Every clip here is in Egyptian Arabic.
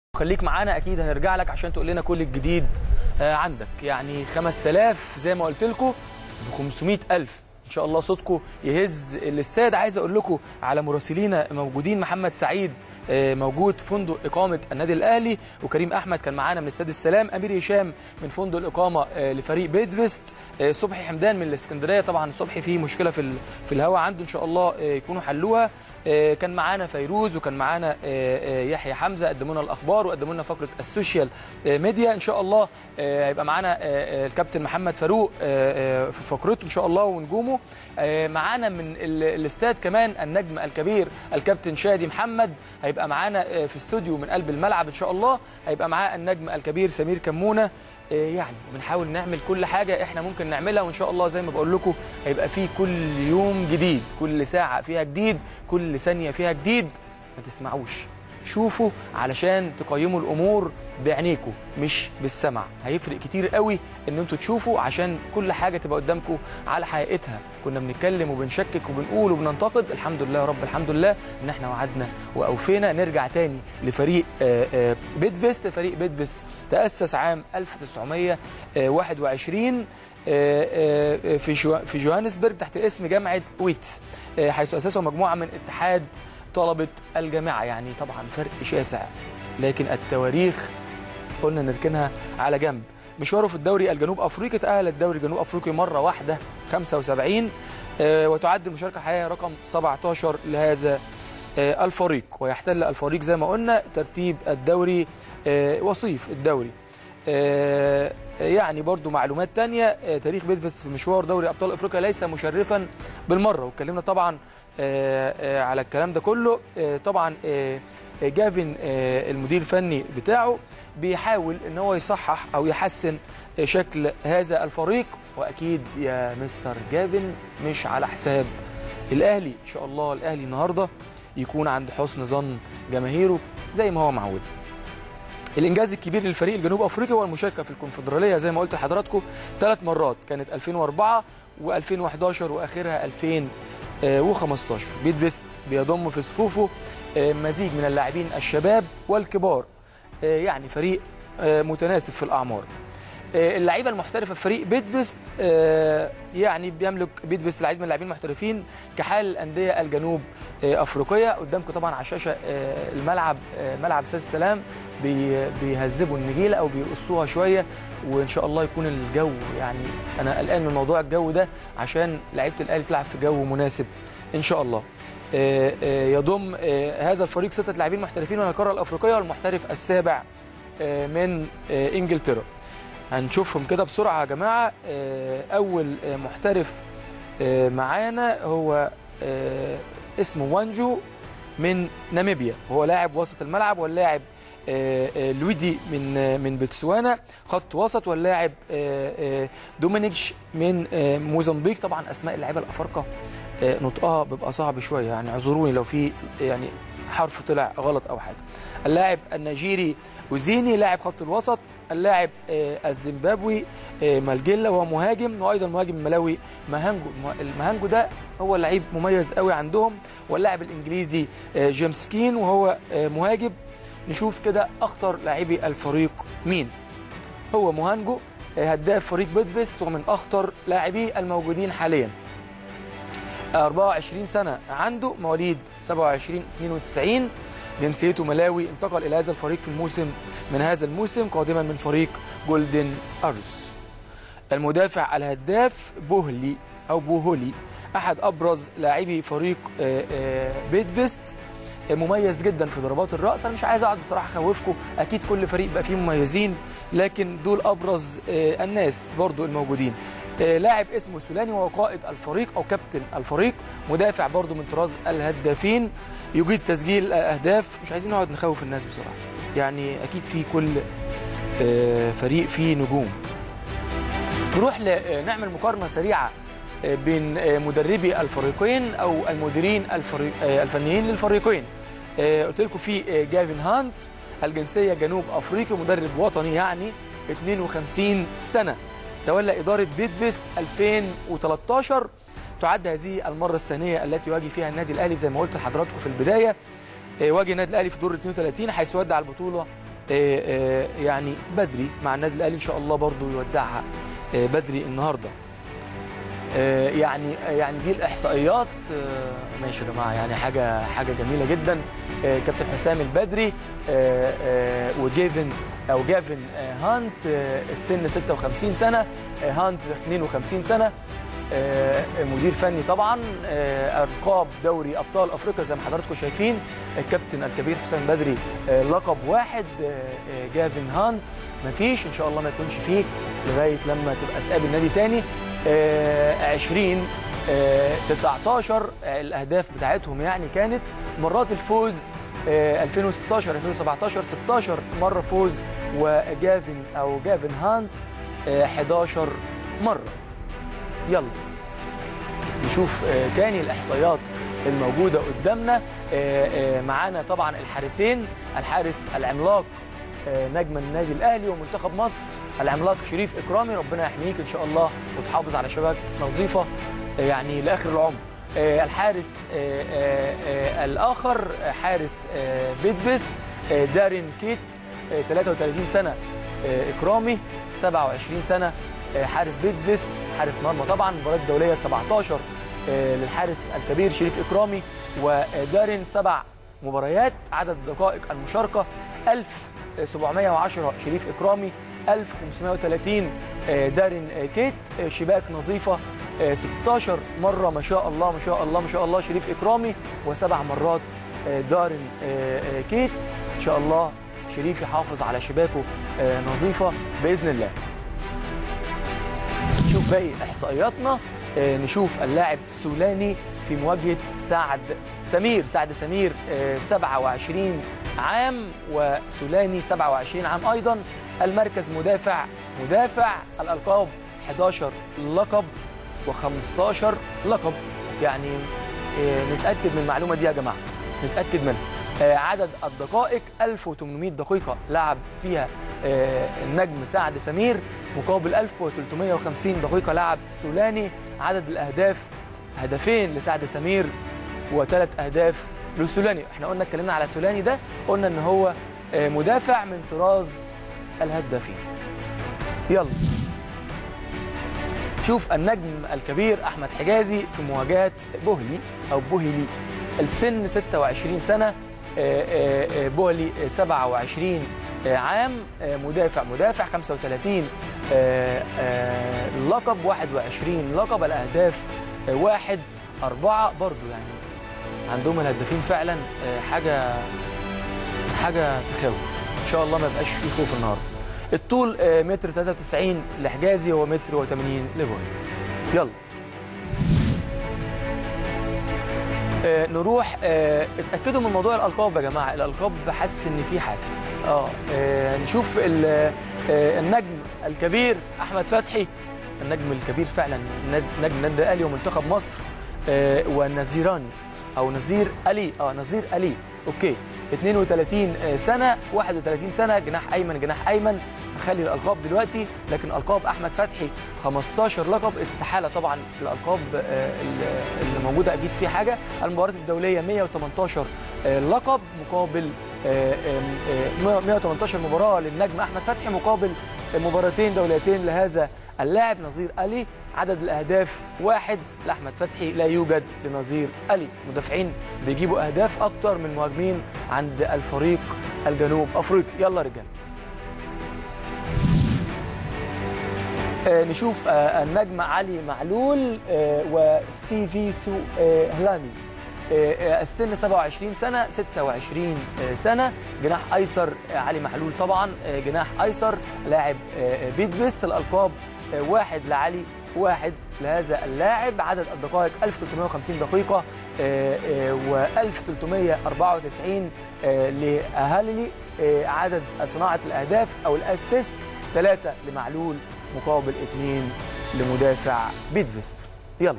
خليك معانا اكيد هنرجع لك عشان تقول لنا كل الجديد آه، عندك يعني 5000 زي ما قلت لكم ب 500000 ان شاء الله صوتكم يهز الاستاد عايز اقول لكم على مراسلينا موجودين محمد سعيد آه، موجود في فندق اقامه النادي الاهلي وكريم احمد كان معانا من استاد السلام امير هشام من فندق الاقامه آه، لفريق بيدفست آه، صبحي حمدان من الاسكندريه طبعا صبحي فيه مشكله في ال- في الهواء عنده ان شاء الله آه، يكونوا حلوها آه، كان معانا فيروز وكان معانا آه، آه، يحيى حمزه قدموا لنا الاخبار وقدموا لنا فقره السوشيال آه، ميديا ان شاء الله آه، هيبقى معانا آه، آه، الكابتن محمد فاروق آه، آه، في فقرته ان شاء الله ونجومه آه، معانا من ال- الاستاد كمان النجم الكبير الكابتن شادي محمد هيبقى معانا آه، في استوديو من قلب الملعب ان شاء الله هيبقى معاه النجم الكبير سمير كمونه آه، يعني بنحاول نعمل كل حاجه احنا ممكن نعملها وان شاء الله زي ما بقول لكم هيبقى في كل يوم جديد كل ساعه فيها جديد كل ثانيه فيها جديد ما تسمعوش شوفوا علشان تقيموا الامور بعينيكم مش بالسمع هيفرق كتير قوي ان انتوا تشوفوا عشان كل حاجه تبقى قدامكم على حقيقتها كنا بنتكلم وبنشكك وبنقول وبننتقد الحمد لله يا رب الحمد لله ان احنا وعدنا واوفينا نرجع تاني لفريق آه، آه، بيدفست فريق بيدفست تاسس عام 1921 آه، آه، في جو- في جوهانسبرج تحت اسم جامعه ويتس آه، حيث اسسه مجموعه من اتحاد طلبه الجامعه يعني طبعا فرق شاسع لكن التواريخ قلنا نركنها على جنب مشواره في الدوري الجنوب افريقي تاهل الدوري الجنوب افريقي مره واحده 75 آه، وتعد المشاركه الحقيقيه رقم 17 لهذا آه، الفريق ويحتل الفريق زي ما قلنا ترتيب الدوري آه، وصيف الدوري آه، يعني برضو معلومات تانية آه، تاريخ بيدفست في مشوار دوري ابطال افريقيا ليس مشرفا بالمره واتكلمنا طبعا آه، آه، على الكلام ده كله آه، طبعا آه، آه، جافن آه، المدير الفني بتاعه بيحاول ان هو يصحح او يحسن آه، شكل هذا الفريق واكيد يا مستر جافن مش على حساب الاهلي ان شاء الله الاهلي النهارده يكون عند حسن ظن جماهيره زي ما هو معود الانجاز الكبير للفريق الجنوب افريقي هو المشاركه في الكونفدراليه زي ما قلت لحضراتكم ثلاث مرات كانت 2004 و2011 واخرها 2015 بيدفست بيضم في صفوفه آه، مزيج من اللاعبين الشباب والكبار آه، يعني فريق آه، متناسب في الاعمار آه، اللعيبه المحترفه في فريق بيدفست آه، يعني بيملك بيدفست العديد من اللاعبين المحترفين كحال الانديه الجنوب آه، افريقيه قدامكم طبعا على الشاشه آه، الملعب آه، ملعب استاد السلام بي- بيهذبوا النجيله او بيقصوها شويه وان شاء الله يكون الجو يعني انا قلقان من موضوع الجو ده عشان لعيبه الاهلي تلعب في جو مناسب ان شاء الله آه، آه، يضم آه، هذا الفريق سته لاعبين محترفين من القاره الافريقيه والمحترف السابع آه، من آه، انجلترا هنشوفهم كده بسرعه يا جماعه آه، اول آه، محترف آه، معانا هو آه، اسمه وانجو من ناميبيا هو لاعب وسط الملعب واللاعب آه، آه، لويدي من آه، من بتسوانا خط وسط واللاعب آه، آه، دومينيكش من آه، موزمبيق طبعا اسماء اللعيبه الافارقه آه، نطقها بيبقى صعب شويه يعني اعذروني لو في يعني حرف طلع غلط او حاجه اللاعب النيجيري وزيني لاعب خط الوسط اللاعب آه، الزيمبابوي آه، مالجيلا وهو مهاجم وايضا مهاجم الملاوي ماهانجو الم- الماهانجو ده هو لعيب مميز قوي عندهم واللاعب الانجليزي آه، جيمس كين وهو آه، مهاجم نشوف كده اخطر لاعبي الفريق مين هو مهانجو آه، هداف فريق بيدفست ومن اخطر لاعبي الموجودين حاليا 24 سنة عنده مواليد 27 92 جنسيته ملاوي انتقل إلى هذا الفريق في الموسم من هذا الموسم قادما من فريق جولدن أرز المدافع الهداف بوهلي أو بوهولي أحد أبرز لاعبي فريق آه، آه، بيدفست آه، مميز جدا في ضربات الرأس أنا مش عايز أقعد بصراحة أخوفكم أكيد كل فريق بقى فيه مميزين لكن دول أبرز آه، الناس برضو الموجودين آه، لاعب اسمه سولاني وهو قائد الفريق او كابتن الفريق مدافع برضو من طراز الهدافين يجيد تسجيل اهداف مش عايزين نقعد نخوف الناس بصراحه يعني اكيد في كل آه، فريق فيه نجوم نروح ل- آه، نعمل مقارنه سريعه آه، بين آه، مدربي الفريقين او المديرين الفريق آه، الفنيين للفريقين آه، قلت لكم في آه، جافن هانت الجنسيه جنوب افريقي مدرب وطني يعني 52 سنه تولى إدارة بيدفست 2013 تعد هذه المرة الثانية التي يواجه فيها النادي الأهلي زي ما قلت لحضراتكم في البداية آه، واجه النادي الأهلي في دور 32 حيث ودع البطولة آه، آه، يعني بدري مع النادي الاهلي ان شاء الله برضو يودعها آه، بدري النهارده آه، يعني يعني دي الاحصائيات آه، ماشي يا جماعه يعني حاجه حاجه جميله جدا آه، كابتن حسام البدري آه، آه، وجيفن او جافن آه، هانت آه، السن 56 سنه آه، هانت 52 سنه آه، مدير فني طبعا آه، القاب دوري ابطال افريقيا زي ما حضراتكم شايفين الكابتن الكبير حسام بدري آه، لقب واحد آه، آه، جافن هانت مفيش ان شاء الله ما يكونش فيه لغايه لما تبقى تقابل نادي تاني آه، 20 آه، 19 آه، الاهداف بتاعتهم يعني كانت مرات الفوز آه، 2016 2017 16 مره فوز وجافن او جافن هانت آه، 11 مره يلا نشوف آه، تاني الاحصائيات الموجوده قدامنا آه، آه، معانا طبعا الحارسين الحارس العملاق آه، نجم النادي الاهلي ومنتخب مصر العملاق شريف اكرامي ربنا يحميك ان شاء الله وتحافظ على شباك نظيفه آه، يعني لاخر العمر آه، الحارس آه، آه، آه، الاخر آه، حارس آه، بيدفست آه، دارين كيت آه، 33 سنه آه، اكرامي 27 سنه آه، حارس بيدفست حارس مرمى طبعا المباريات الدوليه 17 آه، للحارس الكبير شريف اكرامي ودارين سبع مباريات عدد دقائق المشاركه 1710 شريف اكرامي 1530 آه، دارين آه، كيت آه، شباك نظيفه آه، 16 مره ما شاء الله ما شاء الله ما شاء الله شريف اكرامي وسبع مرات آه، دارين آه، آه، كيت ان شاء الله شريف يحافظ على شباكه آه، نظيفه باذن الله نشوف باقي احصائياتنا آه، نشوف اللاعب السولاني في مواجهه سعد سمير سعد سمير آه، 27 عام وسولاني 27 عام ايضا المركز مدافع مدافع الالقاب 11 لقب و15 لقب يعني آه، نتاكد من المعلومه دي يا جماعه نتاكد منها آه، عدد الدقائق 1800 دقيقه لعب فيها آه، النجم سعد سمير مقابل 1350 دقيقه لعب سولاني عدد الاهداف هدفين لسعد سمير وثلاث اهداف لسولاني احنا قلنا اتكلمنا على سولاني ده قلنا ان هو آه، مدافع من طراز الهدافين يلا شوف النجم الكبير احمد حجازي في مواجهه بوهلي او بوهلي السن 26 سنه آه، آه، آه، بوهلي آه، 27 آه، عام آه، مدافع مدافع 35 آه، آه، لقب 21 لقب الاهداف آه، واحد أربعة برضو يعني عندهم الهدافين فعلا آه، حاجة حاجة تخوف إن شاء الله ما يبقاش فيه خوف النهارده الطول آه، متر 93 لحجازي هو متر و80 لبوي يلا آه، نروح آه، اتاكدوا من موضوع الالقاب يا جماعه الالقاب حاسس ان في حاجه اه آه، نشوف ال- آه، النجم الكبير احمد فتحي النجم الكبير فعلا ند- نجم النادي الاهلي ومنتخب مصر آه، والنزيراني او نزير علي اه نزير علي اوكي 32 سنه 31 سنه جناح ايمن جناح ايمن هخلي الالقاب دلوقتي لكن القاب احمد فتحي 15 لقب استحاله طبعا الالقاب آه، اللي موجوده اكيد في حاجه المباريات الدوليه 118 آه، لقب مقابل آه، آه، آه، 118 مباراه للنجم احمد فتحي مقابل مباراتين دوليتين لهذا اللاعب نظير علي عدد الاهداف واحد لاحمد فتحي لا يوجد لنظير علي مدافعين بيجيبوا اهداف اكتر من مهاجمين عند الفريق الجنوب افريقي يلا يا رجاله آه، نشوف آه، النجم علي معلول آه، وسي في سو آه، هلاني آه، آه، السن 27 سنة 26 آه، سنة جناح أيسر آه، علي معلول طبعا آه، جناح أيسر لاعب آه، بيت فيست الألقاب آه، واحد لعلي واحد لهذا اللاعب عدد الدقائق 1350 دقيقة و 1394 لأهالي آه، عدد صناعة الأهداف أو الأسيست ثلاثة لمعلول مقابل اثنين لمدافع بيدفست يلا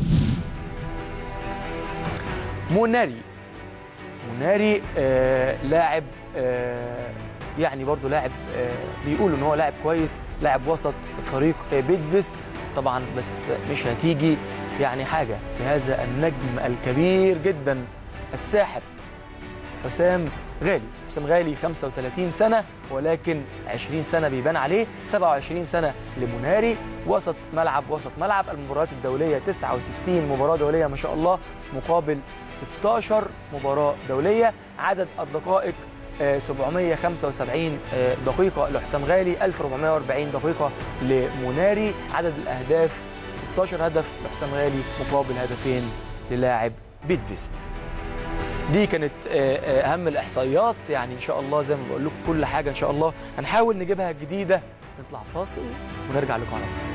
موناري موناري آه لاعب آه يعني برضو لاعب آه بيقولوا ان هو لاعب كويس لاعب وسط فريق آه بيدفست طبعا بس مش هتيجي يعني حاجه في هذا النجم الكبير جدا الساحر حسام غالي حسام غالي 35 سنة ولكن 20 سنة بيبان عليه 27 سنة لمناري وسط ملعب وسط ملعب المباريات الدولية 69 مباراة دولية ما شاء الله مقابل 16 مباراة دولية عدد الدقائق آه، 775 آه، دقيقة لحسام غالي 1440 دقيقة لمناري عدد الأهداف 16 هدف لحسام غالي مقابل هدفين للاعب بيدفيست دي كانت آه، آه، اهم الاحصائيات يعني ان شاء الله زي ما بقول لكم كل حاجه ان شاء الله هنحاول نجيبها جديده نطلع فاصل ونرجع لكم على طول